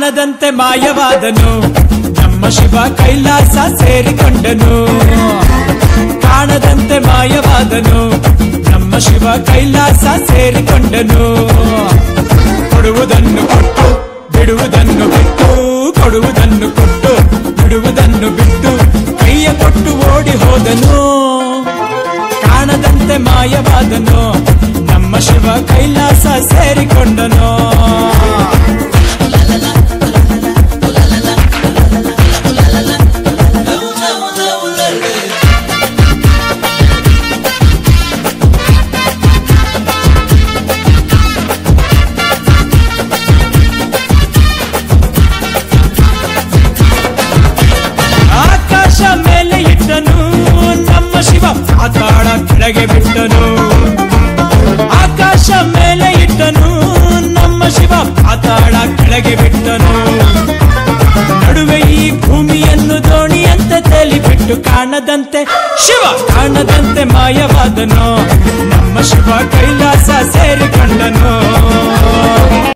ಕಾಣದಂತೆ ಮಾಯವಾದನು ನಮ್ಮ ಶಿವ ಕೈಲಾಸ ಸೇರಿಕೊಂಡನು ಕಾಣದಂತೆ ಮಾಯವಾದನು ನಮ್ಮ ಶಿವ ಕೈಲಾಸ ಸೇರಿಕೊಂಡನು ಕೊಡುವುದನ್ನು ಕೊಟ್ಟು ಬಿಡುವುದನ್ನು ಬಿಟ್ಟು ಕೊಡುವುದನ್ನು ಕೊಟ್ಟು ಬಿಡುವುದನ್ನು ಬಿಟ್ಟು ಕೈಯ ಕೊಟ್ಟು ಓಡಿ ಹೋದನು ಕಾಣದಂತೆ ಮಾಯವಾದನು ನಮ್ಮ ಶಿವ ಕೈಲಾಸ ಸೇರಿಕೊಂಡನು ಆಕಾಶ ಮೇಲೆ ಇಟ್ಟನು ನಮ್ಮ ಶಿವ ಪಾತಾಳ ಕೆಳಗೆ ಬಿಟ್ಟನು ಆಕಾಶ ಮೇಲೆ ಇಟ್ಟನು ನಮ್ಮ ಶಿವ ಪಾತಾಳ ಕೆಳಗೆ ಬಿಟ್ಟನು ನಡುವೆ ಈ ಭೂಮಿಯನ್ನು ದೋಣಿಯಂತೆ ತೇಲಿಬಿಟ್ಟು ಕಾಣದಂತೆ ಶಿವ ಕಾಣದಂತೆ ಮಾಯವಾದನು ನಮ್ಮ ಶಿವ ಕೈಲಾಸ ಸೇರಿಕೊಂಡನು